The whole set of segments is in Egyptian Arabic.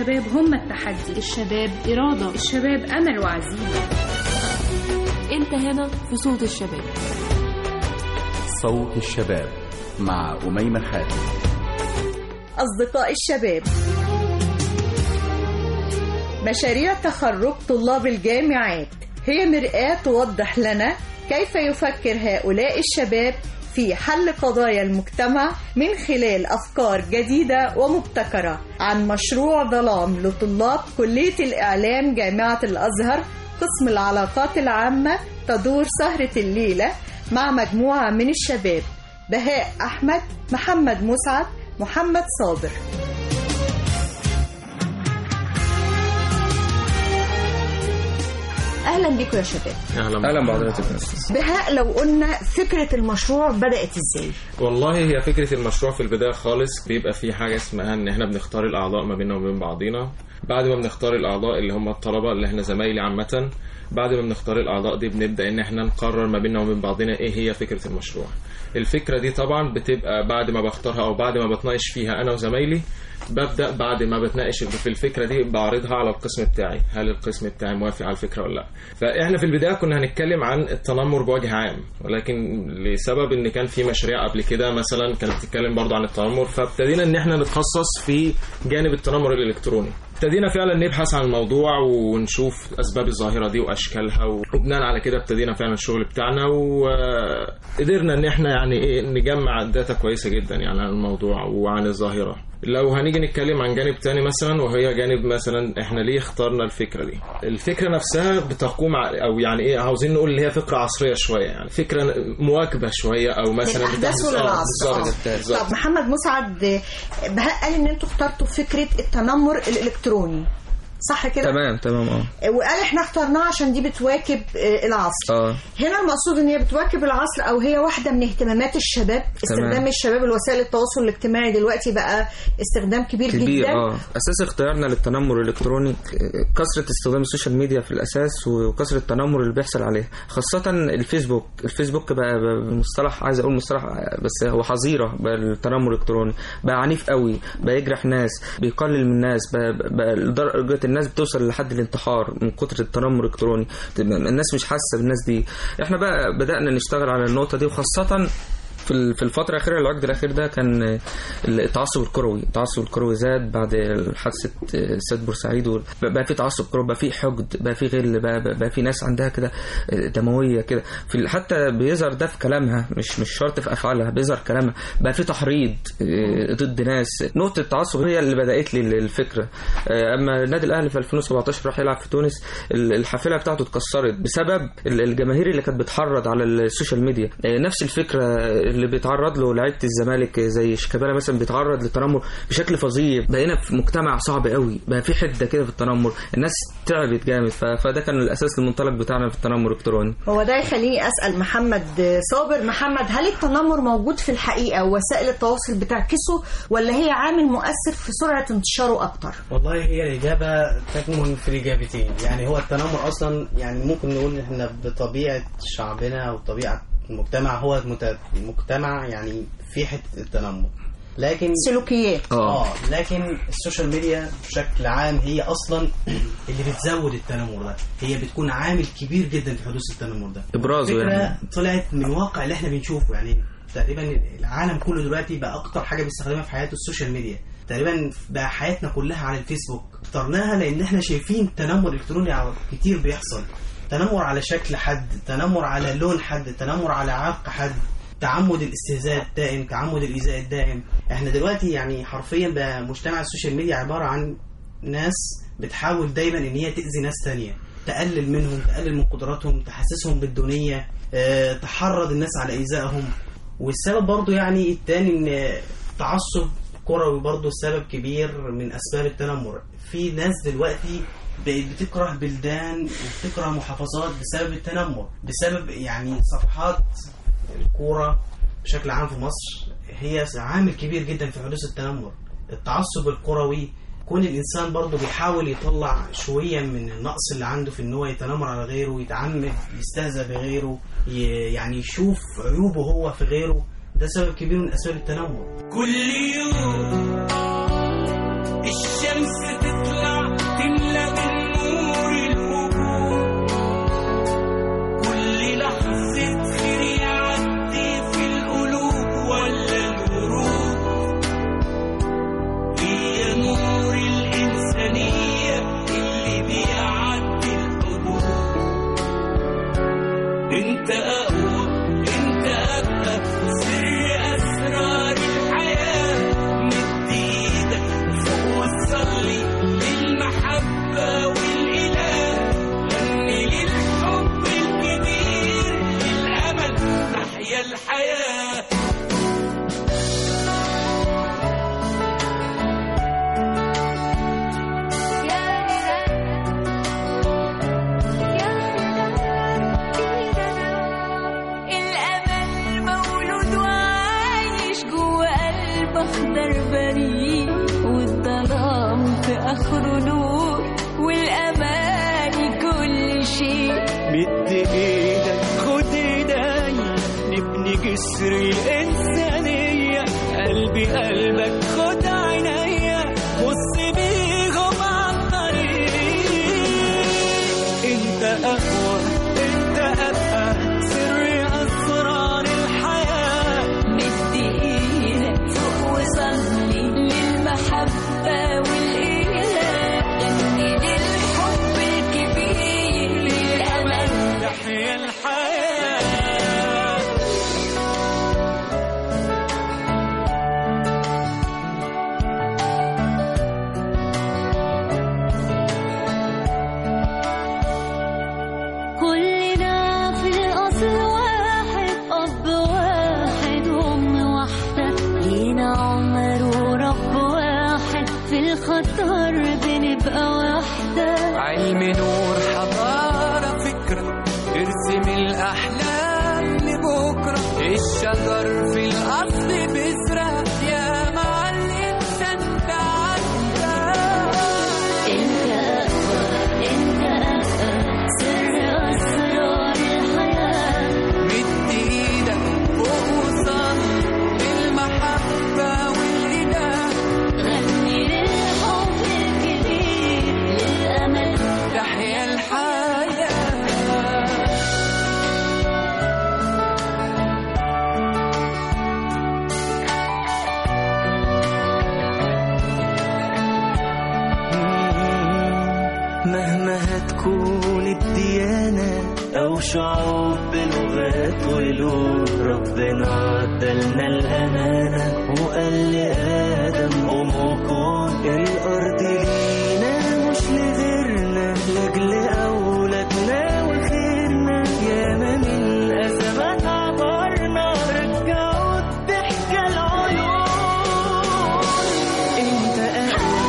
الشباب هم التحدي الشباب إرادة الشباب أمل وعزيمة أنت هنا في صوت الشباب صوت الشباب مع أميمة خالد أصدقاء الشباب مشاريع تخرج طلاب الجامعات هي مرآة توضح لنا كيف يفكر هؤلاء الشباب في حل قضايا المجتمع من خلال أفكار جديدة ومبتكرة عن مشروع ظلام لطلاب كلية الإعلام جامعة الأزهر قسم العلاقات العامة تدور سهرة الليلة مع مجموعة من الشباب بهاء أحمد محمد مسعد محمد صابر اهلا بكم يا شباب اهلا اهلا بحضرتك يا استاذ بهاء لو قلنا فكره المشروع بدات ازاي والله هي فكره المشروع في البدايه خالص بيبقى في حاجه اسمها ان احنا بنختار الاعضاء ما بيننا وبين بعضينا بعد ما بنختار الاعضاء اللي هم الطلبه اللي احنا زمايلي عامه بعد ما بنختار الاعضاء دي بنبدا ان احنا نقرر ما بيننا وبين بعضنا ايه هي فكره المشروع الفكره دي طبعا بتبقى بعد ما بختارها او بعد ما بتناقش فيها انا وزمايلي ببدا بعد ما بتناقش في الفكره دي بعرضها على القسم بتاعي هل القسم بتاعي موافق على الفكره ولا لا فاحنا في البدايه كنا هنتكلم عن التنمر بوجه عام ولكن لسبب ان كان في مشاريع قبل كده مثلا كانت بتتكلم برضو عن التنمر فابتدينا ان احنا نتخصص في جانب التنمر الالكتروني ابتدينا فعلا نبحث عن الموضوع ونشوف اسباب الظاهره دي واشكالها وبناء على كده ابتدينا فعلا الشغل بتاعنا وقدرنا ان احنا يعني ايه نجمع داتا كويسه جدا يعني عن الموضوع وعن الظاهره لو هنيجي نتكلم عن جانب تاني مثلا وهي جانب مثلا احنا ليه اخترنا الفكره دي الفكره نفسها بتقوم او يعني ايه عاوزين نقول اللي هي فكره عصريه شويه يعني فكره مواكبه شويه او مثلا الاحداث للعصر طب محمد مسعد بهاء قال ان انتوا اخترتوا فكره التنمر الالكتروني صح كده؟ تمام تمام اه وقال احنا اخترناها عشان دي بتواكب العصر اه هنا المقصود ان هي بتواكب العصر او هي واحده من اهتمامات الشباب استخدام الشباب الوسائل التواصل الاجتماعي دلوقتي بقى استخدام كبير, كبير جدا اه اساس اختيارنا للتنمر الالكتروني كثره استخدام السوشيال ميديا في الاساس وكثره التنمر اللي بيحصل عليها خاصه الفيسبوك الفيسبوك بقى بمصطلح عايز اقول مصطلح بس هو حظيره بقى التنمر الالكتروني بقى عنيف قوي بقى يجرح ناس بيقلل من الناس بقى, بقى لدرجه الناس بتوصل لحد الانتحار من كتر التنمر الالكتروني الناس مش حاسه بالناس دي احنا بقى بدانا نشتغل على النقطه دي وخاصه في في الفترة الأخيرة العقد الأخير ده كان التعصب الكروي، التعصب الكروي زاد بعد حادثة سيد بورسعيد بقى في تعصب كروي بقى في حقد بقى في غل بقى, بقى في ناس عندها كده دموية كده في حتى بيظهر ده في كلامها مش مش شرط في أفعالها بيظهر كلامها بقى في تحريض ضد ناس نقطة التعصب هي اللي بدأت لي الفكرة أما النادي الأهلي في 2017 راح يلعب في تونس الحافلة بتاعته اتكسرت بسبب الجماهير اللي كانت بتحرض على السوشيال ميديا نفس الفكرة اللي بيتعرض له لعيبه الزمالك زي شيكابالا مثلا بيتعرض للتنمر بشكل فظيع بقينا في مجتمع صعب قوي بقى في حده كده في التنمر الناس تعبت جامد فده كان الاساس المنطلق بتاعنا في التنمر الالكتروني هو ده يخليني اسال محمد صابر محمد هل التنمر موجود في الحقيقه ووسائل التواصل بتعكسه ولا هي عامل مؤثر في سرعه انتشاره اكتر والله هي الاجابه تكمن في الاجابتين يعني هو التنمر اصلا يعني ممكن نقول احنا بطبيعه شعبنا وطبيعه المجتمع هو مجتمع يعني في حته التنمر لكن سلوكيات اه لكن السوشيال ميديا بشكل عام هي اصلا اللي بتزود التنمر ده هي بتكون عامل كبير جدا في حدوث التنمر ده ابرازه يعني طلعت من الواقع اللي احنا بنشوفه يعني تقريبا العالم كله دلوقتي بقى اكتر حاجه بيستخدمها في حياته السوشيال ميديا تقريبا بقى حياتنا كلها على الفيسبوك اخترناها لان احنا شايفين تنمر الكتروني كتير بيحصل تنمر على شكل حد تنمر على لون حد تنمر على عرق حد تعمد الاستهزاء الدائم تعمد الايذاء الدائم احنا دلوقتي يعني حرفيا بقى مجتمع السوشيال ميديا عباره عن ناس بتحاول دايما ان هي تاذي ناس تانية تقلل منهم تقلل من قدراتهم تحسسهم بالدونيه اه تحرض الناس على ايذائهم والسبب برضو يعني التاني ان تعصب كروي برضو سبب كبير من اسباب التنمر في ناس دلوقتي بقت بتكره بلدان وبتكره محافظات بسبب التنمر بسبب يعني صفحات الكورة بشكل عام في مصر هي عامل كبير جدا في حدوث التنمر التعصب الكروي كون الانسان برضه بيحاول يطلع شويه من النقص اللي عنده في ان هو يتنمر على غيره ويتعمد يستهزأ بغيره يعني يشوف عيوبه هو في غيره ده سبب كبير من اسباب التنمر كل يوم الشمس تطلع اخره نور والاماني كل شيء مد ايدك خد ايديا نبني جسر الانسانيه قلبي قلبك خد عينيا بص بيهم عالطريق انت اقوى انت ابقى سر اسرار الحياه مد ايدك فوق وصلي للمحبة والإله غني للحب الكبير للأمل تحيا الحياه كلنا في الأصل واحد أب واحد وأم واحدة لينا عمر ورب واحد في الخطر بنبقى واحدة علم نور حضارة فكرة ارسم الأحلام لبكرة الشجر في الأصل بيزرع يا معلم انت عدى انت أقوى انت أقوى سر أسرار الحياة مد ايدك فوق وصل للمحبة والإله غني للحب الكبير للأمل تحيا الحياة مهما هتكون الديانة أو شعوب بلغات ولون ربنا ادالنا الأمانة وقال لآدم قوم وكون الأرض لينا مش لغيرنا لأجل أولادنا وخيرنا ياما من أزمات عبرنا رجعوا الضحكة العيون انت أهل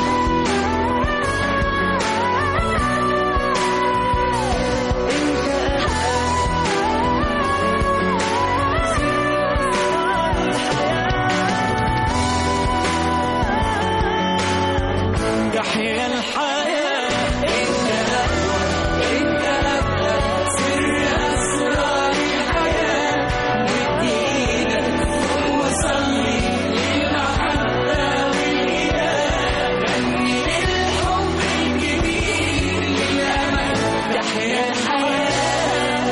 تحيا الحياة انت أقوى انت أقوى سر أسرار الحياة مد ايدك وصلي للمحبة والإله غني للحب الكبير للأمل تحيا الحياة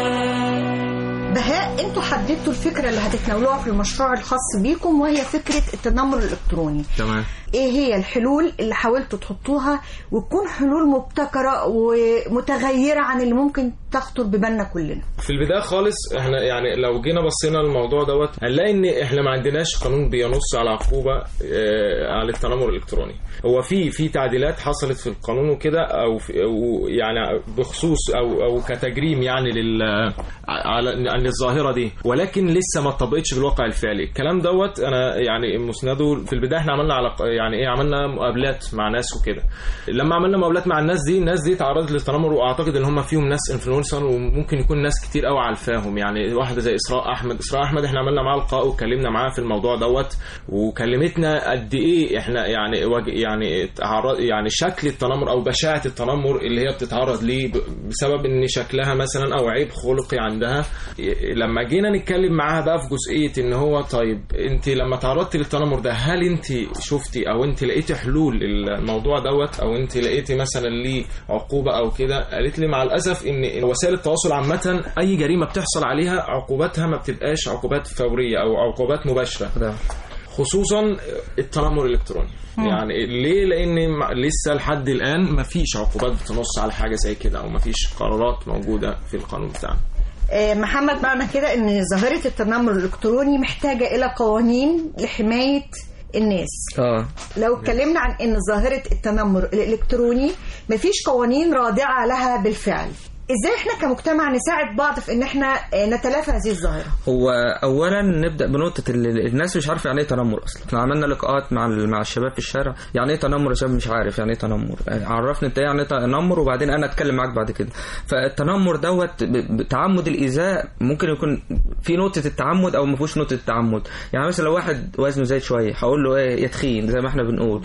بهاء انتوا حددتوا الفكره اللي هتتناولوها في المشروع الخاص بيكم وهي فكره التنمر الالكتروني تمام ايه هي الحلول اللي حاولتوا تحطوها وتكون حلول مبتكره ومتغيره عن اللي ممكن تخطر ببالنا كلنا في البدايه خالص احنا يعني لو جينا بصينا للموضوع دوت هنلاقي ان احنا ما عندناش قانون بينص على عقوبه آه، على التنمر الالكتروني هو في في تعديلات حصلت في القانون وكده او في أو يعني بخصوص او او كتجريم يعني لل على عن الظاهره دي ولكن لسه ما اتطبقتش بالواقع الفعلي الكلام دوت انا يعني مسنده في البدايه احنا عملنا على يعني ايه عملنا مقابلات مع ناس وكده لما عملنا مقابلات مع الناس دي الناس دي تعرضت للتنمر واعتقد ان هم فيهم ناس انفلونسر وممكن يكون ناس كتير قوي عارفاهم يعني واحده زي اسراء احمد اسراء احمد احنا عملنا معاها لقاء واتكلمنا معاها في الموضوع دوت وكلمتنا قد ايه احنا يعني وج- يعني تعرض يعني شكل التنمر او بشاعه التنمر اللي هي بتتعرض ليه ب- بسبب ان شكلها مثلا او عيب خلقي عندها لما جينا نتكلم معاها بقى في جزئيه ان هو طيب انت لما تعرضتي للتنمر ده هل انت شفتي او انت لقيتي حلول للموضوع دوت او انت لقيتي مثلا ليه عقوبه او كده قالت لي مع الاسف ان وسائل التواصل عامه اي جريمه بتحصل عليها عقوباتها ما بتبقاش عقوبات فوريه او عقوبات مباشره ده خصوصا التنمر الالكتروني يعني ليه لان مع- لسه لحد الان ما فيش عقوبات بتنص على حاجه زي كده او ما فيش قرارات موجوده في القانون بتاعنا آه، محمد معنى كده ان ظاهره التنمر الالكتروني محتاجه الى قوانين لحمايه الناس اه لو اتكلمنا عن ان ظاهره التنمر الالكتروني مفيش قوانين رادعه لها بالفعل ازاي احنا كمجتمع نساعد بعض في ان احنا آه، نتلافى هذه الظاهره هو اولا نبدا بنقطه ال- ال- الناس مش عارفه يعني ايه تنمر اصلا احنا عملنا لقاءات مع ال- مع الشباب في الشارع يعني ايه تنمر يا شباب مش عارف يعني ايه تنمر آه، عرفني انت إيه يعني ايه تنمر وبعدين انا اتكلم معاك بعد كده فالتنمر دوت ب- بتعمد الايذاء ممكن يكون في نقطه التعمد او ما فيهوش نقطه التعمد يعني مثلا لو واحد وزنه زايد شويه هقول له ايه يا تخين زي ما احنا بنقول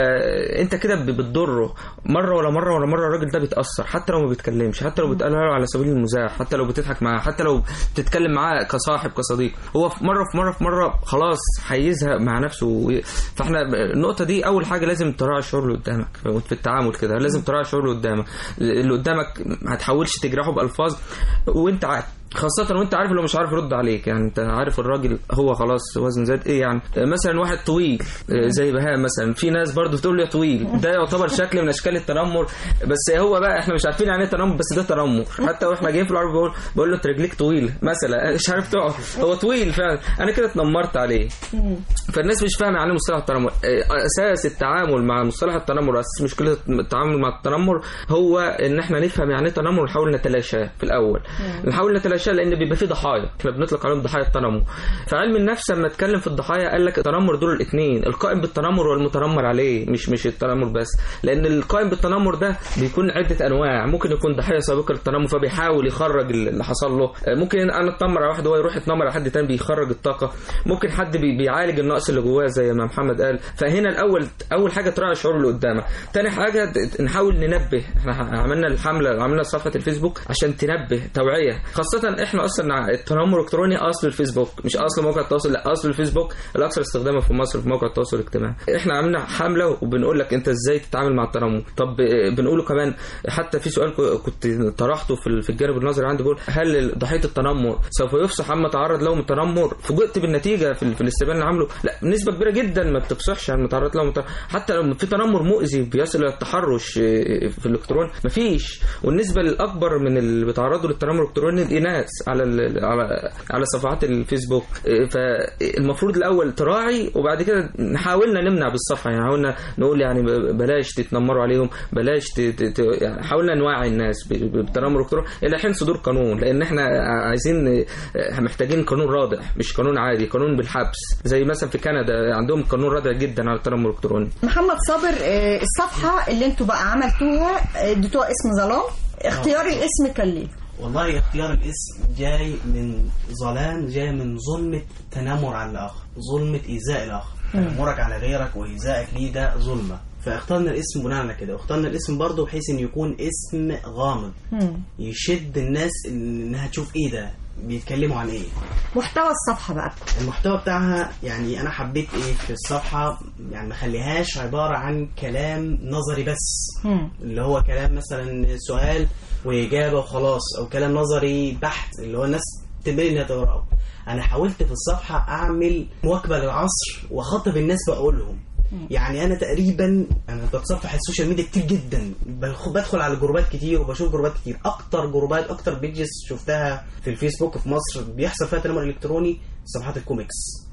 فانت كده ب- بتضره مره ولا مره ولا مره الراجل ده بيتاثر حتى لو ما بيتكلمش حتى لو بتقولها له على سبيل المزاح حتى لو بتضحك معاه حتى لو بتتكلم معاه كصاحب كصديق هو في مره في مره في مره خلاص هيزهق مع نفسه وي- فاحنا ب- النقطه دي اول حاجه لازم تراعي الشعور اللي قدامك في التعامل كده لازم تراعي الشعور اللي قدامك اللي قدامك ما تحاولش تجرحه بالفاظ وانت عارف خاصة وانت عارف لو مش عارف يرد عليك يعني انت عارف الراجل هو خلاص وزن زاد ايه يعني مثلا واحد طويل زي بهاء مثلا في ناس برضو تقول له يا طويل ده يعتبر شكل من اشكال التنمر بس هو بقى احنا مش عارفين يعني ايه تنمر بس ده تنمر حتى واحنا جايين في العربي بقول بقول له انت رجليك طويله مثلا مش عارف تقعد هو طويل فعلا انا كده اتنمرت عليه فالناس مش فاهمه يعني إيه مصطلح التنمر آه، اساس التعامل مع مصطلح التنمر واساس مشكله التعامل مع التنمر هو ان احنا نفهم يعني ايه تنمر ونحاول نتلاشاه في الاول نحاول نتلاشاه لان بيبقى فيه ضحايا احنا بنطلق عليهم ضحايا التنمر فعلم النفس لما اتكلم في الضحايا قال لك التنمر دول الاثنين القائم بالتنمر والمتنمر عليه مش مش التنمر بس لان القائم بالتنمر ده بيكون عده انواع ممكن يكون ضحيه سابقه للتنمر فبيحاول يخرج اللي حصل له آه، ممكن انا اتنمر على واحد وهو يروح يتنمر على حد تاني بيخرج الطاقه ممكن حد بي- بيعالج النقص اللي جواه زي ما محمد قال فهنا الاول اول حاجه تراعي الشعور اللي قدامك تاني حاجه ت- نحاول ننبه احنا ح- عملنا الحمله عملنا صفحه الفيسبوك عشان تنبه توعيه خاصه احنا اصلا ع- التنمر الالكتروني اصل الفيسبوك مش اصل موقع التواصل لا اصل الفيسبوك الاكثر استخداما في مصر في موقع التواصل الاجتماعي احنا عملنا حمله وبنقول لك انت ازاي تتعامل مع التنمر طب آه، بنقوله كمان حتى في سؤال ك- كنت طرحته في ال- في الجانب النظري عندي بقول هل ضحيه التنمر سوف يفصح عما تعرض له من التنمر فوجئت بالنتيجه في, ال- في الاستبيان اللي عامله لا نسبه كبيره جدا ما بتفصحش عن متعرض له من التنمر. حتى لو في تنمر مؤذي بيصل الى التحرش آه، في الالكترون مفيش والنسبه الاكبر من اللي بيتعرضوا للتنمر الالكتروني الاناث على ال- على على صفحات الفيسبوك آه، فالمفروض الاول تراعي وبعد كده حاولنا نمنع بالصفحه يعني حاولنا نقول يعني ب- بلاش تتنمروا عليهم بلاش ت... ت... ت... يعني حاولنا نوعي الناس ب- ب- بالتنمر الالكتروني الى حين صدور قانون لان احنا عايزين آه، محتاجين قانون رادع مش قانون عادي قانون بالحبس زي مثلا في كندا عندهم قانون رادع جدا على التنمر الالكتروني محمد صابر آه، الصفحه اللي انتوا بقى عملتوها آه، اديتوها اسم ظلام اختيار الاسم كان ليه والله اختيار الاسم جاي من ظلام جاي من ظلمة تنمر على الآخر ظلمة إيذاء الآخر تنمرك على غيرك وإيذائك ليه ده ظلمة فاخترنا الاسم بناء على كده واخترنا الاسم برضه بحيث ان يكون اسم غامض يشد الناس انها تشوف ايه ده بيتكلموا عن ايه محتوى الصفحه بقى المحتوى بتاعها يعني انا حبيت ايه في الصفحه يعني ما خليهاش عباره عن كلام نظري بس اللي هو كلام مثلا سؤال واجابه وخلاص او كلام نظري بحت اللي هو الناس تمل انها تقراه انا حاولت في الصفحه اعمل مواكبه للعصر واخاطب الناس بقولهم يعني انا تقريبا انا بتصفح السوشيال ميديا كتير جدا بخ- بدخل على جروبات كتير وبشوف جروبات كتير اكتر جروبات اكتر بيجز شفتها في الفيسبوك في مصر بيحصل فيها تنمر الكتروني صفحات الكوميكس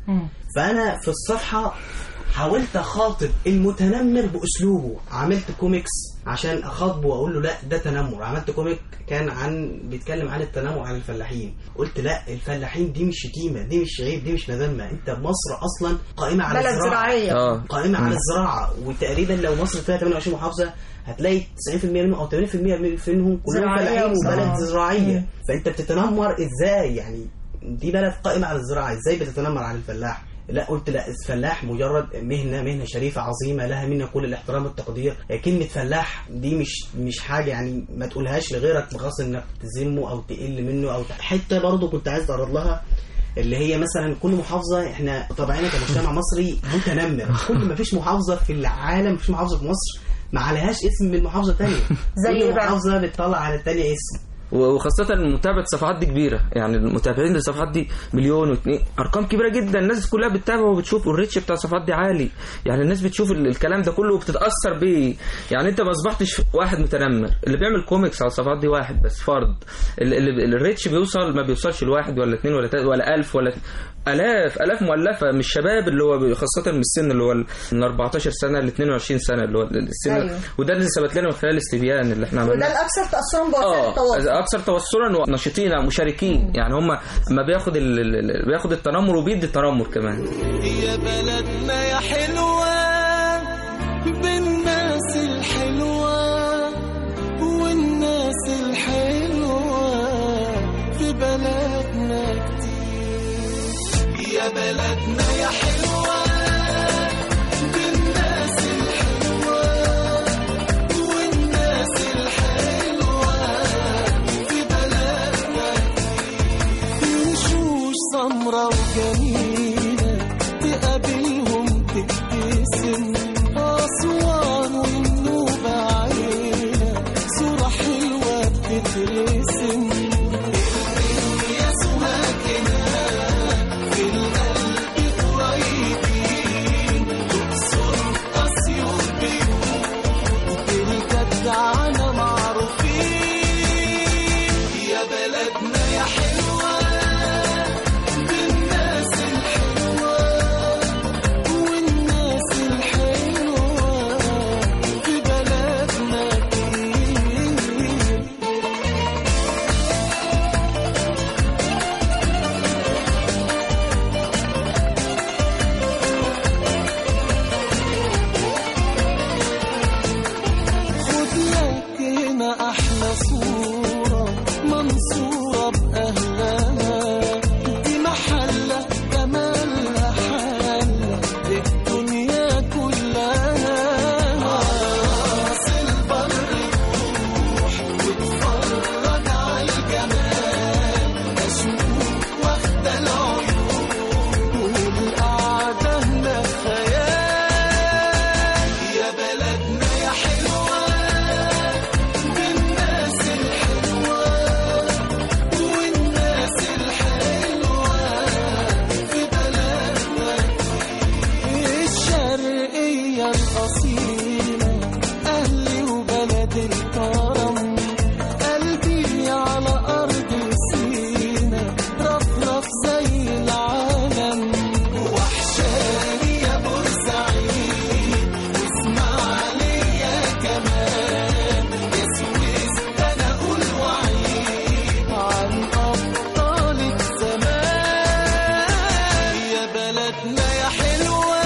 فانا في الصفحه حاولت اخاطب المتنمر باسلوبه عملت كوميكس عشان اخاطبه واقول له لا ده تنمر عملت كوميك كان عن بيتكلم عن التنمر على الفلاحين قلت لا الفلاحين دي مش شتيمه دي مش عيب دي مش مذمه انت مصر اصلا قائمه على بلد الزراعه زراعيه اه قائمه على الزراعه وتقريبا لو مصر فيها 28 محافظه هتلاقي 90% منهم او 80% منهم كلهم زراعية فلاحين وبلد آه. زراعيه فانت بتتنمر ازاي يعني دي بلد قائمه على الزراعه ازاي بتتنمر على الفلاح لا قلت لا الفلاح مجرد مهنه مهنه شريفه عظيمه لها منا كل الاحترام والتقدير كلمه فلاح دي مش مش حاجه يعني ما تقولهاش لغيرك بخاصه انك تذمه او تقل منه او حته برضه كنت عايز اعرض لها اللي هي مثلا كل محافظه احنا طبعا كمجتمع مصري متنمر كل ما فيش محافظه في العالم مفيش محافظه في مصر ما عليهاش اسم من محافظه تانية زي إيه كل بقى؟ محافظه بتطلع على التانية اسم وخاصة متابعة الصفحات دي كبيرة يعني المتابعين للصفحات دي مليون واثنين أرقام كبيرة جدا الناس كلها بتتابع وبتشوف والريتش بتاع الصفحات دي عالي يعني الناس بتشوف ال- الكلام ده كله وبتتأثر بيه يعني أنت ما أصبحتش واحد متنمر اللي بيعمل كوميكس على الصفحات دي واحد بس فرد ال- ال- الريتش بيوصل ما بيوصلش لواحد ولا اثنين ولا تلاتة ولا ألف ولا الاف الاف مؤلفه من الشباب اللي هو خاصه من السن اللي هو من 14 سنه ل 22 سنه اللي هو السن أيوه. وده اللي ثبت لنا من خلال الاستبيان اللي احنا وده عملناه الاكثر تاثرا بوسائل التواصل اه اكثر توصلا ونشيطين مشاركين يعني هم ما بياخد ال... ال- بياخد التنمر وبيدي التنمر كمان يا بلدنا يا حلوة بالناس الحلوة والناس الحلوة في بلدنا كتير يا بلدنا يا حلوة بالناس الحلوة والناس الحلوة في بلدنا كتير وشوش سمرة وجميلة تقابلهم تبتسم أسوان والنوبة عيلة صورة حلوة بتترسم يا سماكنا في القلب قريبين تقصر أسيوط بيوت بالجدعنة معروفين يا بلدنا يا حلوة بالناس الحلوة والناس الحلوة في بلدنا كتير خد لك هنا احلى صورة منصورة بأهلها دي محلة جمالها حالة الدنيا كلها راس البر روح واتفرج على الجمال اشوف واخدة العيون والقعدة هنا خيال يا بلدنا يا حلوة بالناس الحلوة والناس الحلوة في بلدنا الشرقية الأصيلة أهلي وبلد الكرم قلبي على أرض سينا رفرف زي العالم وحشاني يا بورسعيد واسماعيلية كمان يا سويس ده أنا أقول وعيد عن أبطالك زمان يا بلدنا يا حلوة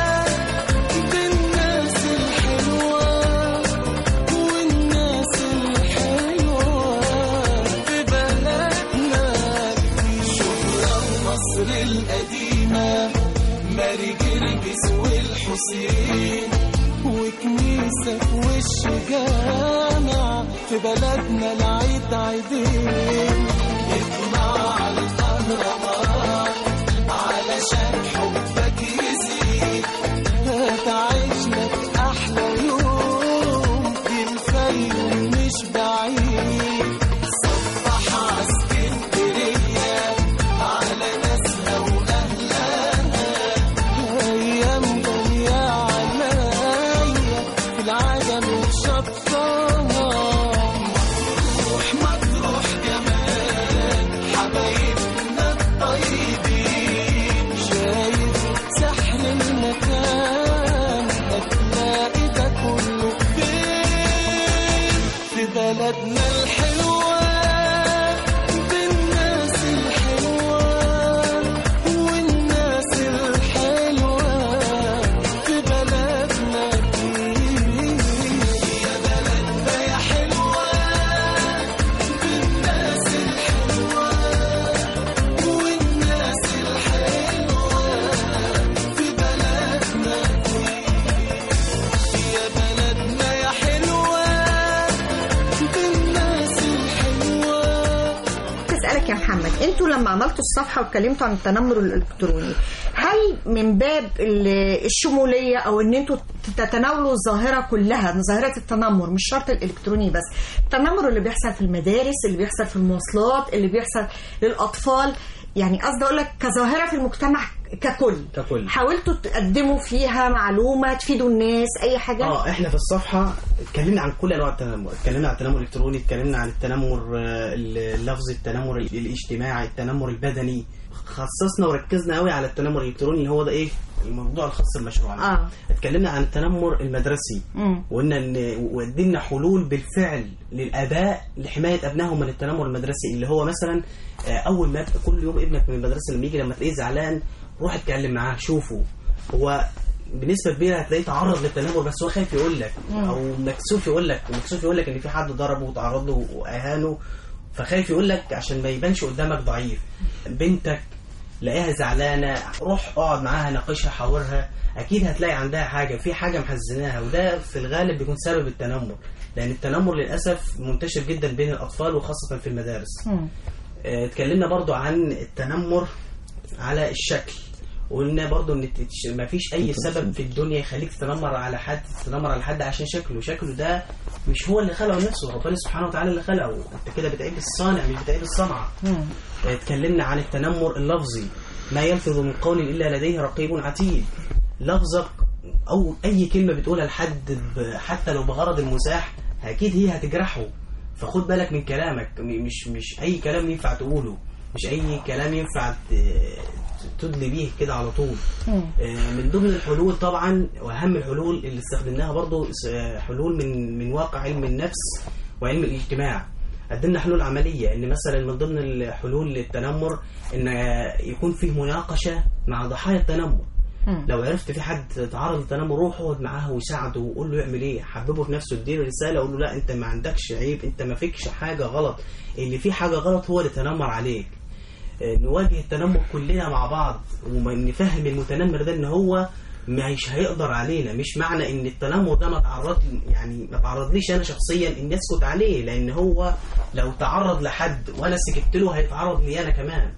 بالناس الحلوة والناس الحلوة في بلدنا شهرة مصر القديمة ماري جرجس والحسين وكنيسة في وش جامع في بلدنا العيد عيدين اطلع على الأهرامات علشان حبك يزيد هتعيش لك أحلى يوم دي الفيوم مش بعيد صبح على اسكندرية على ناسها وأهلها أيام غالية عليا في العجم وشطها مطروح مطروح جمال حبايبنا الطيبين شايف سحر المكان هتلاقي ده كله فين في بلدنا الحلوة بالناس الحلوة والناس الحلوة في بلدنا كتير يا بلدنا يا حلوة بالناس الحلوة والناس الحلوة في بلدنا يا بلدنا يا حلوة بالناس الحلوة تسألك يا محمد انتوا لما عملتوا الصفحة واتكلمتوا عن التنمر الالكتروني هل من باب ال- الشمولية او ان انتوا تتناولوا الظاهرة كلها ظاهرة التنمر مش شرط الالكتروني بس التنمر اللي بيحصل في المدارس اللي بيحصل في المواصلات اللي بيحصل للاطفال يعني قصدي اقول لك كظاهرة في المجتمع ككل ككل حاولتوا تقدموا فيها معلومه تفيدوا الناس اي حاجه اه احنا في الصفحه اتكلمنا عن كل انواع التنمر اتكلمنا عن التنمر الالكتروني اتكلمنا عن التنمر آه، اللفظي التنمر الاجتماعي التنمر البدني خصصنا وركزنا قوي على التنمر الالكتروني اللي هو ده ايه الموضوع الخاص بالمشروع اه اتكلمنا عن التنمر المدرسي مم. وقلنا ان وقدمنا حلول بالفعل للاباء لحمايه ابنائهم من التنمر المدرسي اللي هو مثلا آه، اول ما كل يوم ابنك من المدرسه لما يجي لما تلاقيه زعلان روح اتكلم معاه شوفه هو بنسبه كبيره هتلاقيه تعرض للتنمر بس هو خايف يقول لك او مكسوف يقول لك ومكسوف يقول لك ان في حد ضربه وتعرض له واهانه فخايف يقول لك عشان ما يبانش قدامك ضعيف بنتك لاقيها زعلانه روح اقعد معاها ناقشها حاورها اكيد هتلاقي عندها حاجه في حاجه محزناها وده في الغالب بيكون سبب التنمر لان التنمر للاسف منتشر جدا بين الاطفال وخاصه في المدارس مم. آه، اتكلمنا برضو عن التنمر على الشكل وقلنا برضو ان ما فيش اي سبب في الدنيا يخليك تتنمر على حد تتنمر على حد عشان شكله شكله ده مش هو اللي خلقه نفسه ربنا سبحانه وتعالى اللي خلقه انت كده بتعيب الصانع مش بتعيب الصنعه مم. اتكلمنا عن التنمر اللفظي ما يلفظ من قول الا لديه رقيب عتيد لفظك او اي كلمه بتقولها لحد ب- حتى لو بغرض المزاح اكيد هي هتجرحه فخد بالك من كلامك م- مش مش اي كلام ينفع تقوله مش اي كلام ينفع ت- تدلي بيه كده على طول مم. آه، من ضمن الحلول طبعا واهم الحلول اللي استخدمناها برضو آه، حلول من من واقع علم النفس وعلم الاجتماع قدمنا حلول عمليه ان مثلا من ضمن الحلول للتنمر ان آه، يكون فيه مناقشه مع ضحايا التنمر مم. لو عرفت في حد تعرض للتنمر روح اقعد معاه وساعده وقول له يعمل ايه حببه في نفسه اديله رساله قول له لا انت ما عندكش عيب انت ما فيكش حاجه غلط اللي فيه حاجه غلط هو اللي تنمر عليك آه، نواجه التنمر كلنا مع بعض ونفهم المتنمر ده ان هو مش هيقدر علينا مش معنى ان التنمر ده ما تعرض يعني ما تعرضليش انا شخصيا ان اسكت عليه لان هو لو تعرض لحد وانا سكت له هيتعرض لي انا كمان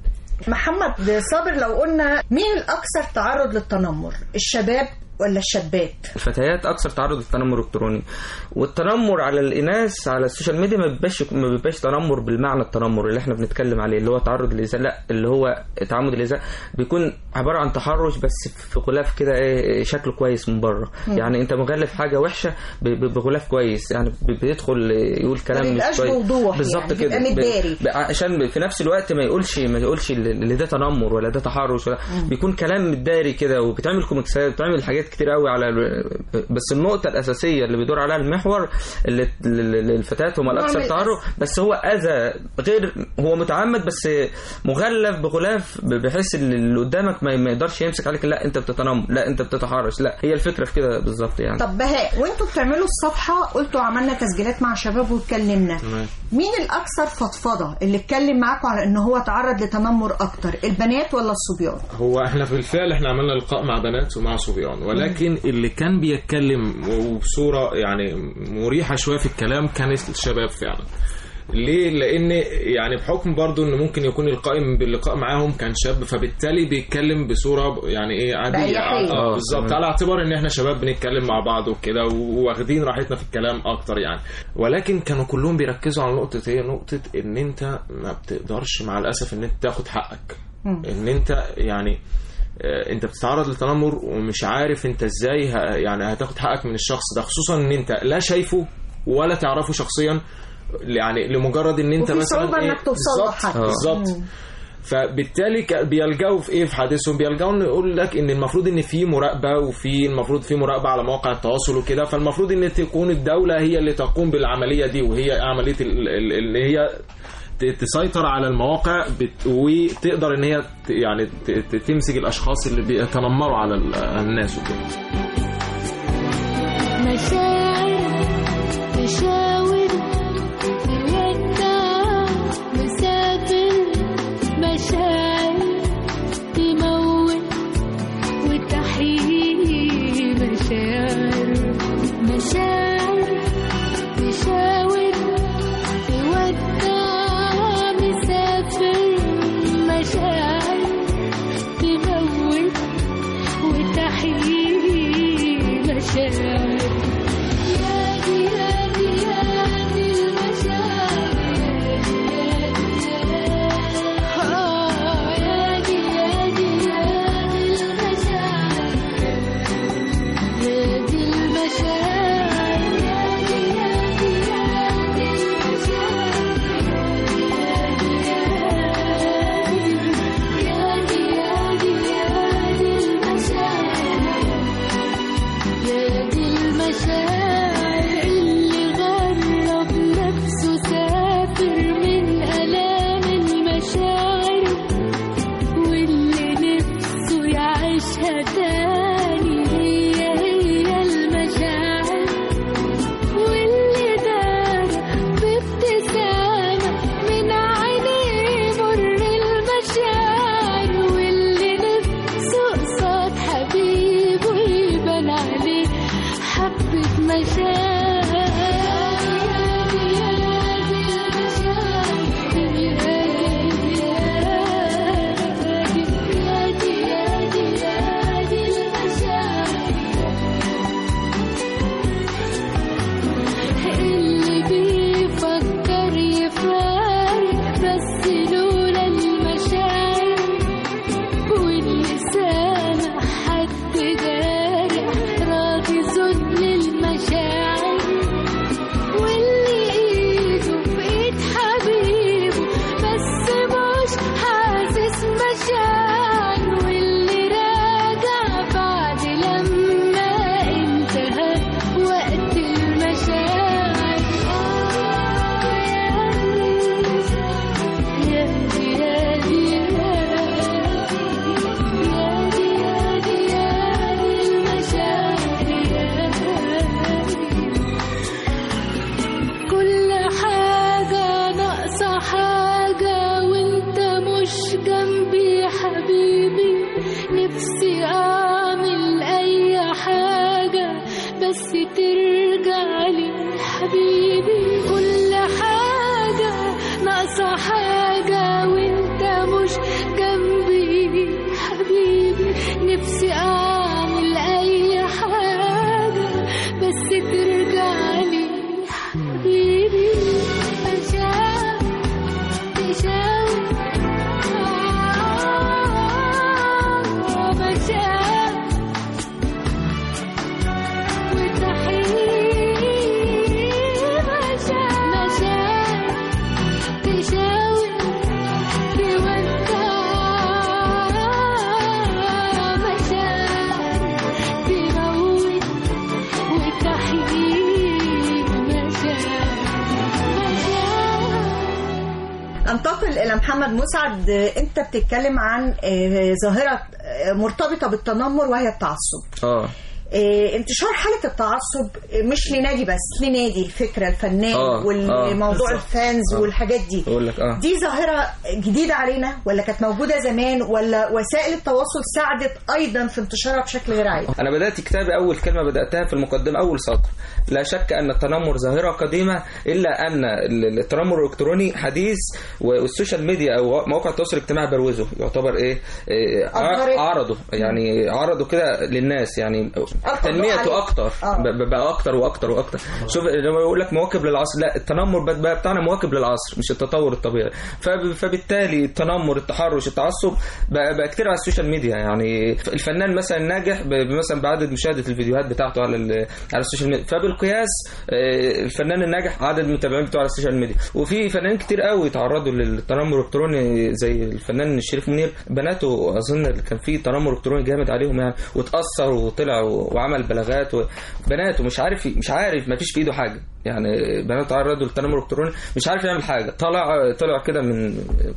محمد صابر لو قلنا مين الاكثر تعرض للتنمر الشباب ولا الشابات الفتيات اكثر تعرض للتنمر الالكتروني والتنمر على الاناث على السوشيال ميديا ما بيبقاش ما بيبقاش تنمر بالمعنى التنمر اللي احنا بنتكلم عليه اللي هو تعرض للاذاء لا اللي هو تعمد الاذاء بيكون عباره عن تحرش بس في غلاف كده ايه شكله كويس من بره يعني انت مغلف حاجه وحشه ب- ب- بغلاف كويس يعني ب- بيدخل يقول كلام مش بيبقاش كويس بوضوح بالظبط يعني، كده بيبقى متداري. ب- عشان في نفس الوقت ما يقولش ما يقولش اللي ده تنمر ولا ده تحرش ولا بيكون كلام متداري كده وبتعمل كوميكسات بتعمل حاجات كتير قوي على ال- بس النقطه الاساسيه اللي بيدور عليها المحور اللي اللي الفتيات هم الاكثر نعم، تعرض بس هو اذى غير هو متعمد بس مغلف بغلاف ب- بحيث ان اللي قدامك ما ما يقدرش يمسك عليك لا انت بتتنمر لا انت بتتحرش لا هي الفكره في كده بالظبط يعني طب بهاء وانتوا بتعملوا الصفحه قلتوا عملنا تسجيلات مع شباب واتكلمنا مين الاكثر فضفضه اللي اتكلم معاكم على ان هو تعرض لتنمر اكتر البنات ولا الصبيان هو احنا في الفعل احنا عملنا لقاء مع بنات ومع صبيان ولكن اللي كان بيتكلم وبصوره يعني مريحه شويه في الكلام كان الشباب فعلا ليه؟ لأن يعني بحكم برضو إن ممكن يكون القائم باللقاء معاهم كان شاب فبالتالي بيتكلم بصورة يعني إيه عادية بأريحية. اه آه، بالظبط تمام. على اعتبار إن إحنا شباب بنتكلم مع بعض وكده وواخدين راحتنا في الكلام أكتر يعني ولكن كانوا كلهم بيركزوا على نقطة هي نقطة إن أنت ما بتقدرش مع الأسف إن أنت تاخد حقك إن أنت يعني آه، انت بتتعرض للتنمر ومش عارف انت ازاي ه- يعني هتاخد حقك من الشخص ده خصوصا ان انت لا شايفه ولا تعرفه شخصيا يعني لمجرد ان انت وفي مثلا صعوبة إيه إنك توصل له بالظبط حتى. بالظبط مم. فبالتالي ك- بيلجأوا في ايه في حديثهم بيلجأوا انه يقول لك ان المفروض ان في مراقبه وفي المفروض في مراقبه على مواقع التواصل وكده فالمفروض ان تكون الدوله هي اللي تقوم بالعمليه دي وهي عمليه ال- ال- اللي هي ت- تسيطر على المواقع بت- وتقدر ان هي ت- يعني ت- ت- تمسك الاشخاص اللي بيتنمروا على ال- الناس وكده مشاعر تشاور تودع مسافر مشاعر تموت وتحيي مشاعر مشاعر تشاور تودع مسافر مشاعر تموت وتحيي مشاعر حبيبي كل حاجة ناقصة حاجة وانت مش جنبي حبيبي نفسي اعمل اي حاجة بس ترجع لي حبيبي مشاعر تشاور آه، مشاعر وتحيي مشاعر مشاعر تشاور تودع مشاعر تموت وتحيي مشاعر مشاعر انتقل الى محمد مسعد انت بتتكلم عن آه، ظاهره آه، مرتبطه بالتنمر وهي التعصب اه آه، انتشار حالة التعصب آه، مش لنادي بس لنادي الفكرة الفنان آه، والموضوع آه. الفانز آه. والحاجات دي اقول لك اه دي ظاهرة جديدة علينا ولا كانت موجودة زمان ولا وسائل التواصل ساعدت أيضا في انتشارها بشكل غير عادي أنا بدأت كتابي أول كلمة بدأتها في المقدمة أول سطر لا شك أن التنمر ظاهرة قديمة إلا أن ال- التنمر الإلكتروني حديث والسوشيال ميديا أو مواقع التواصل الاجتماعي بروزه يعتبر إيه, إيه أظهرت. ع- عرضه يعني عرضه كده للناس يعني ألقى تنميته عليه. أكتر آه. ب- بقى أكتر وأكتر وأكتر شوف لما يقول لك مواكب للعصر لا التنمر بقى- بقى بتاعنا مواكب للعصر مش التطور الطبيعي فب- فبالتالي التنمر التحرش التعصب بقى, بقى كتير على السوشيال ميديا يعني الفنان مثلا ناجح ب- مثلا بعدد مشاهده الفيديوهات بتاعته على ال- على السوشيال ميديا فبالقياس آه، الفنان الناجح عدد المتابعين بتوعه على السوشيال ميديا وفي فنانين كتير قوي تعرضوا للتنمر الالكتروني زي الفنان الشريف منير بناته اظن كان في تنمر الكتروني جامد عليهم يعني واتاثر وطلع و- وعمل بلاغات بناته مش عارف مش عارف ما فيش في ايده حاجه يعني بنات تعرضوا للتنمر الالكتروني مش عارف يعمل حاجه طلع طلع كده من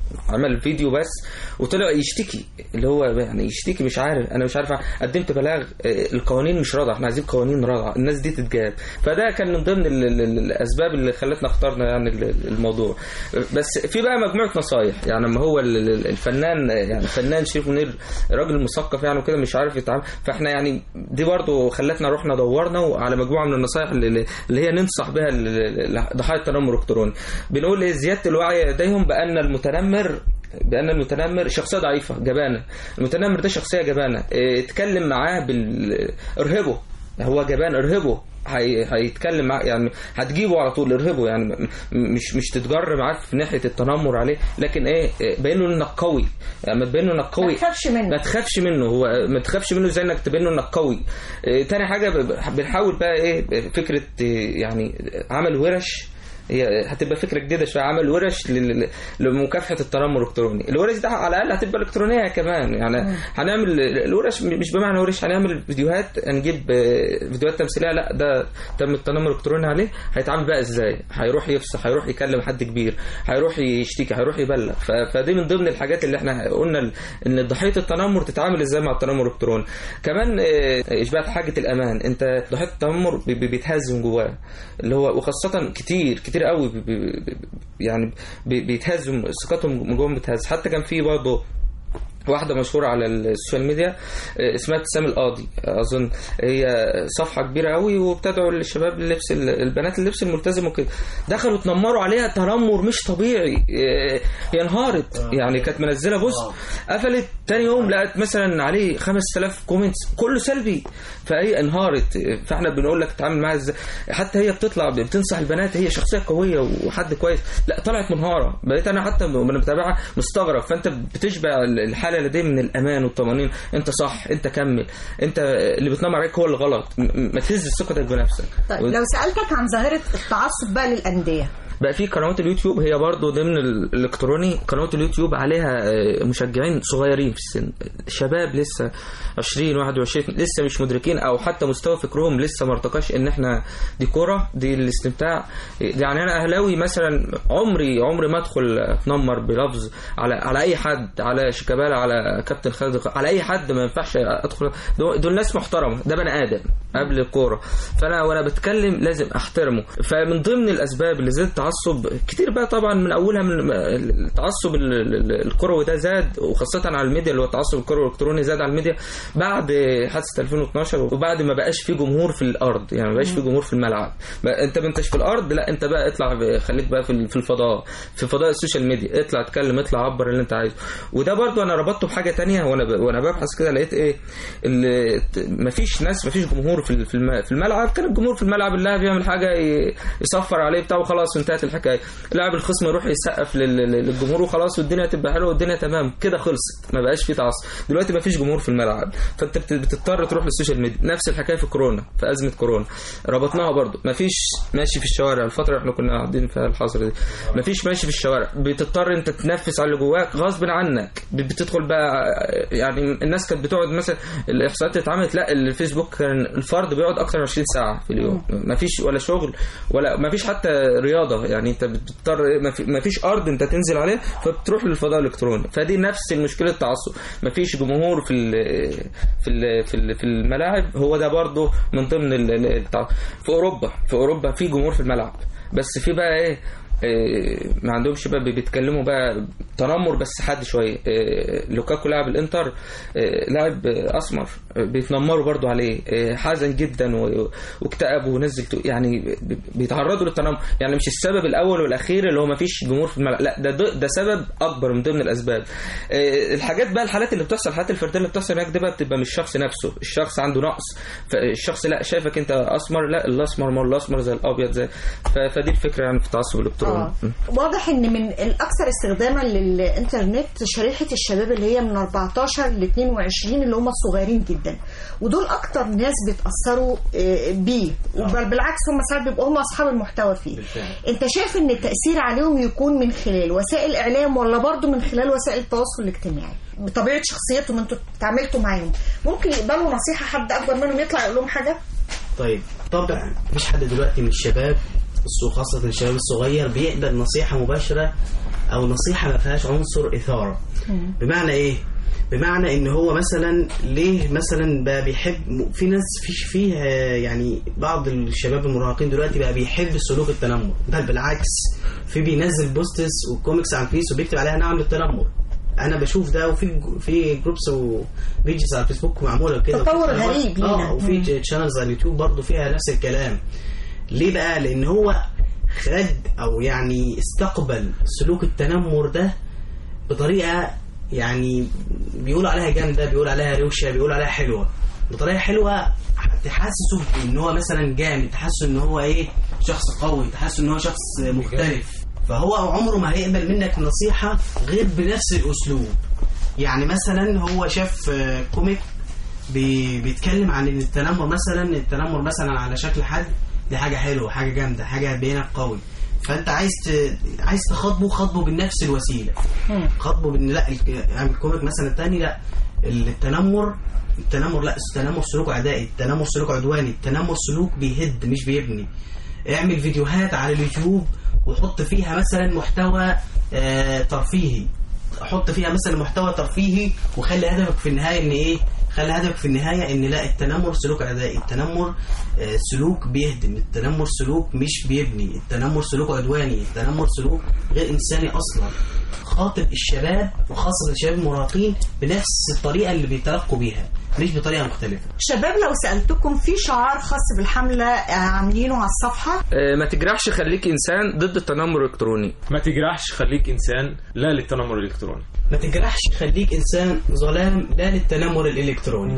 عمل فيديو بس وطلع يشتكي اللي هو يعني يشتكي مش عارف انا مش عارف قدمت بلاغ آه، القوانين مش راضعه احنا عايزين قوانين راضعه الناس دي تتجاب فده كان من ضمن ال- ال- ال- الاسباب اللي خلتنا اخترنا يعني ال- الموضوع بس في بقى مجموعه نصايح يعني لما هو ال- ال- الفنان يعني الفنان شريف منير راجل مثقف يعني وكده مش عارف يتعامل فاحنا يعني دي برضو خلتنا رحنا دورنا على مجموعه من النصايح اللي, اللي هي ننصح بها ال- ال- ضحايا التنمر الالكتروني بنقول إيه؟ زياده الوعي لديهم بان المتنمر بان المتنمر شخصيه ضعيفه جبانه المتنمر ده شخصيه جبانه إيه، اتكلم معاه بال ارهبه هو جبان ارهبه هي... هيتكلم معاه يعني هتجيبه على طول ارهبه يعني م- مش مش تتجر معاه في ناحيه التنمر عليه لكن ايه إيه، بين له انك قوي يعني ما تبين له انك قوي ما تخافش منه ما تخافش منه هو ما تخافش منه زي انك تبين له انك قوي إيه، تاني حاجه ب- بنحاول بقى ايه فكره إيه، يعني عمل ورش هي هتبقى فكره جديده شويه عمل ورش لل- لمكافحه التنمر الالكتروني الورش دي على الاقل هتبقى الكترونيه كمان يعني هنعمل الورش مش بمعنى ورش هنعمل فيديوهات هنجيب آه، فيديوهات تمثيليه لا ده تم التنمر الالكتروني عليه هيتعامل بقى ازاي هيروح يفصح هيروح يكلم حد كبير هيروح يشتكي هيروح يبلغ ف- فدي من ضمن الحاجات اللي احنا قلنا ال- ان ضحيه التنمر تتعامل ازاي مع التنمر الالكتروني كمان آه، اشباع حاجه الامان انت ضحيه التنمر بي- بي- بيتهز من جواه اللي هو وخاصه كتير كتير قوي بي- بي- بي- يعني بي- بيتهزوا ثقتهم من جواهم بتهز حتى كان في برضه واحدة مشهورة على السوشيال ميديا آه، اسمها ابتسام القاضي أظن هي صفحة كبيرة قوي وبتدعو الشباب للبس ال- البنات اللبس الملتزم وكده دخلوا اتنمروا عليها تنمر مش طبيعي آه، هي انهارت يعني كانت منزلة بص قفلت تاني يوم لقت مثلا عليه 5000 كومنتس كله سلبي فهي انهارت فاحنا بنقول لك تتعامل معاها ازاي حتى هي بتطلع بتنصح البنات هي شخصيه قويه وحد كويس لا طلعت منهاره بقيت انا حتى وانا بتابعها مستغرب فانت بتشبع الحاله لديه من الامان والطمانينه انت صح انت كمل انت اللي بتنام عليك هو اللي غلط م- م- ما تهز ثقتك بنفسك طيب لو سألتك عن ظاهرة التعصب بقى للأندية بقى في قنوات اليوتيوب هي برضو ضمن ال- الالكتروني قنوات اليوتيوب عليها آه، مشجعين صغيرين في السن شباب لسه 20 21 لسه مش مدركين او حتى مستوى فكرهم لسه ما ارتقاش ان احنا دي كوره دي الاستمتاع يعني انا اهلاوي مثلا عمري عمري ما ادخل اتنمر بلفظ على على اي حد على شيكابالا على كابتن خالد الق- على اي حد ما ينفعش ادخل دول دول ناس محترمه ده بني ادم قبل الكوره فانا وانا بتكلم لازم احترمه فمن ضمن الاسباب اللي زادت التعصب التعصب كتير بقى طبعا من اولها من التعصب ال- ال- الكروي ده زاد وخاصه على الميديا اللي هو التعصب الكروي الالكتروني زاد على الميديا بعد حادثه 2012 وبعد ما بقاش في جمهور في الارض يعني ما بقاش في جمهور في الملعب بقى انت ما انتش في الارض لا انت بقى اطلع ب- خليك بقى في ال- في الفضاء في فضاء السوشيال ميديا اطلع اتكلم اطلع عبر اللي انت عايزه وده برضو انا ربطته بحاجه تانية وانا ب... وانا ببحث كده لقيت ايه ال- مفيش ناس مفيش جمهور في ال- في الم- في الملعب كان الجمهور في الملعب اللاعب يعمل حاجه ي- يصفر عليه بتاع وخلاص انتهت الحكايه لاعب الخصم يروح يسقف لل- لل- للجمهور وخلاص والدنيا تبقى حلوه والدنيا تمام كده خلصت ما بقاش في تعصب دلوقتي مفيش جمهور في الملعب فانت بت- بتضطر تروح للسوشيال ميديا نفس الحكايه في كورونا في ازمه كورونا ربطناها برضو مفيش ماشي في الشوارع الفتره اللي احنا كنا قاعدين فيها الحظر دي مفيش ماشي في الشوارع بتضطر انت تنفس على اللي جواك غصب عنك ب- بتدخل بقى يعني الناس كانت بتقعد مثلا الاحصائيات اللي اتعملت لا الفيسبوك كان الفرد بيقعد اكتر من 20 ساعه في اليوم مفيش ولا شغل ولا مفيش حتى رياضه يعني انت بتضطر مفي- مفيش ارض انت تنزل عليها فبتروح للفضاء الالكتروني فدي نفس المشكله التعصب مفيش جمهور في ال في ال في ال في الملاعب هو ده برضو من ضمن ال- ال- التع- في اوروبا في اوروبا في جمهور في الملعب بس في بقى ايه إيه، ما عندهمش بقى بيتكلموا بقى تنمر بس حد شويه إيه، لوكاكو لاعب الانتر إيه، لاعب آه، اسمر آه، بيتنمروا برضو عليه إيه، حزن جدا و- واكتئب ونزل تو- يعني بي- بيتعرضوا للتنمر يعني مش السبب الاول والاخير اللي هو ما فيش جمهور في الملعب لا ده ده سبب اكبر من ضمن الاسباب إيه، الحاجات بقى الحالات اللي بتحصل الحالات الفرديه اللي بتحصل هناك دي بقى بتبقى من الشخص نفسه الشخص عنده نقص فالشخص لا شايفك انت اسمر لا الاسمر ما هو الاسمر زي الابيض زي ف- فدي الفكره يعني في التعصب الالكتروني آه. واضح ان من الاكثر استخداما للانترنت شريحه الشباب اللي هي من 14 ل 22 اللي هم الصغيرين جدا ودول اكتر ناس بيتاثروا آه، بيه بل بالعكس هم ساعات بيبقوا هم اصحاب المحتوى فيه بالفعل. انت شايف ان التاثير عليهم يكون من خلال وسائل الاعلام ولا برضه من خلال وسائل التواصل الاجتماعي بطبيعه شخصيتهم انتوا اتعاملتوا معاهم ممكن يقبلوا نصيحه حد اكبر منهم يطلع يقول لهم حاجه طيب طبعا مفيش حد دلوقتي من الشباب خاصة الشباب الصغير بيقبل نصيحة مباشرة أو نصيحة ما فيهاش عنصر إثارة بمعنى إيه؟ بمعنى إن هو مثلا ليه مثلا بقى بيحب في ناس في فيه آه، يعني بعض الشباب المراهقين دلوقتي بقى بيحب سلوك التنمر بل بالعكس في بينزل بوستس وكوميكس على الفيس وبيكتب عليها نعم للتنمر انا بشوف ده وفي في جروبس وبيجز على الفيسبوك معموله كده تطور وفي قنوات- غريب لينا. اه وفي تشانلز على اليوتيوب برضه فيها نفس الكلام ليه بقى لان هو خد او يعني استقبل سلوك التنمر ده بطريقه يعني بيقول عليها جامده بيقول عليها روشه بيقول عليها حلوه بطريقه حلوه تحسسه ان هو مثلا جامد تحسسه ان هو ايه شخص قوي تحسسه ان هو شخص مختلف فهو عمره ما هيقبل منك نصيحه غير بنفس الاسلوب يعني مثلا هو شاف آه، كوميك بي- بيتكلم عن ان التنمر مثلا التنمر مثلا على شكل حد دي حاجه حلوه حاجه جامده حاجه بينك قوي فانت عايز ت... عايز تخاطبه خاطبه بنفس الوسيله خاطبه بان لا الك- يعني الكوميك مثلا الثاني لا التنمر التنمر لا التنمر سلوك عدائي التنمر سلوك عدواني التنمر سلوك بيهد مش بيبني اعمل فيديوهات على اليوتيوب وحط فيها مثلا محتوى آه ترفيهي حط فيها مثلا محتوى ترفيهي وخلي هدفك في النهايه ان ايه خلي هدفك في النهايه ان لا التنمر سلوك عدائي التنمر آه، سلوك بيهدم التنمر سلوك مش بيبني التنمر سلوك عدواني التنمر سلوك غير انساني اصلا خاطب الشباب وخاصه الشباب المراهقين بنفس الطريقه اللي بيتلقوا بيها مش بطريقه مختلفه شباب لو سالتكم في شعار خاص بالحمله آه، عاملينه على الصفحه آه، ما تجرحش خليك انسان ضد التنمر الالكتروني ما تجرحش خليك انسان لا للتنمر الالكتروني ما تجرحش خليك انسان ظلام لا للتنمر الالكتروني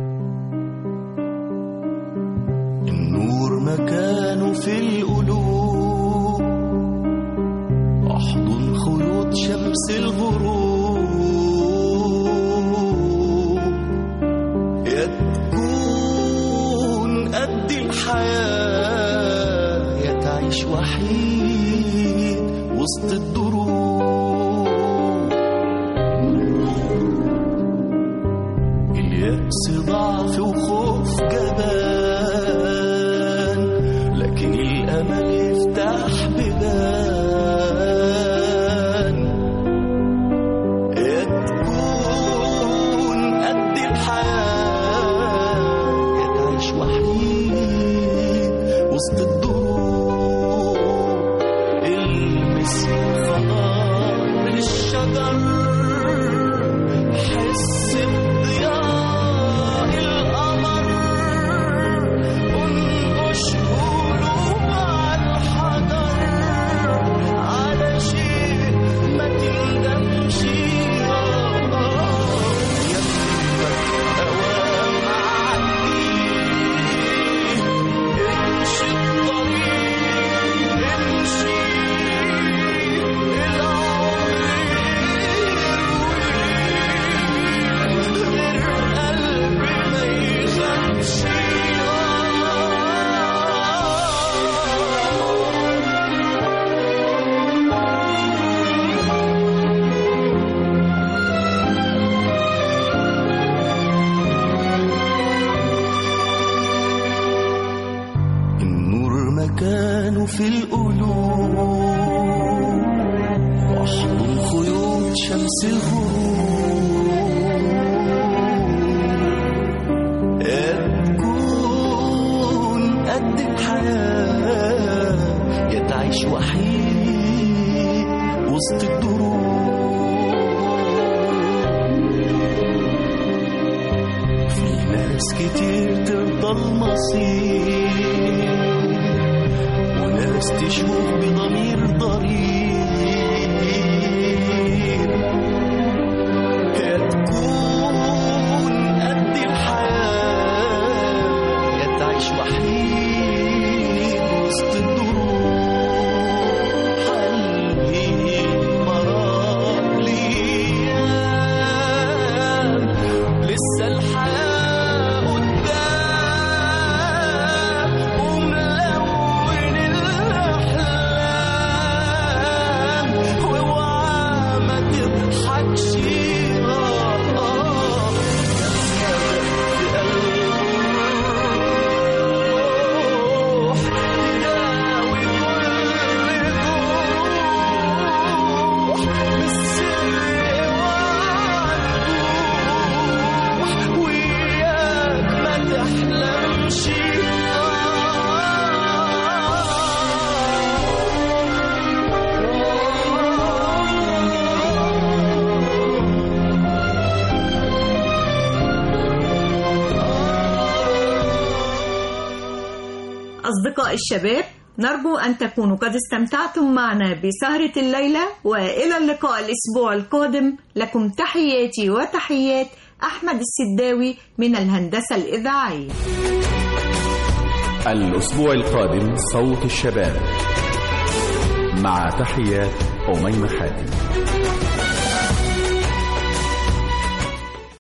النور مكانه في القلوب احضن خيوط شمس الغروب يا تكون قد الحياة يا تعيش وحيد وسط الدروب اليأس ضعف وخوف جبان لكن الأمل يفتح بيبان يا تكون قد الحياة يا تعيش وحيد وسط الدروب لمس خضار الشجر حس بضياء القمر انقش قلوب على الحجر على شيء ما تندمش يمك أوام عدي امشي الطريق امشي العمر غير قلبي ما يخافش النور مكانه في القلوب واحضن خيوط شمس الغروب يا تكون قد الحياة يا تعيش وحيد وسط الدروب في ناس كتير ترضى المصير وناس تشوف بضمير ضرير يا تكون قد الحياة يا تعيش وحيد وسط الدروب حلي مرار ليام لسه الحياة قدام وملون الأحلام واوعى ما تضحكش آه آه في الروح تداوي كل جروح بالسر وعالروح وياك ما تحلمش أصدقاء الشباب نرجو أن تكونوا قد استمتعتم معنا بسهرة الليلة وإلى اللقاء الأسبوع القادم لكم تحياتي وتحيات أحمد السداوي من الهندسة الإذاعية الأسبوع القادم صوت الشباب مع تحيات أميمة حاتم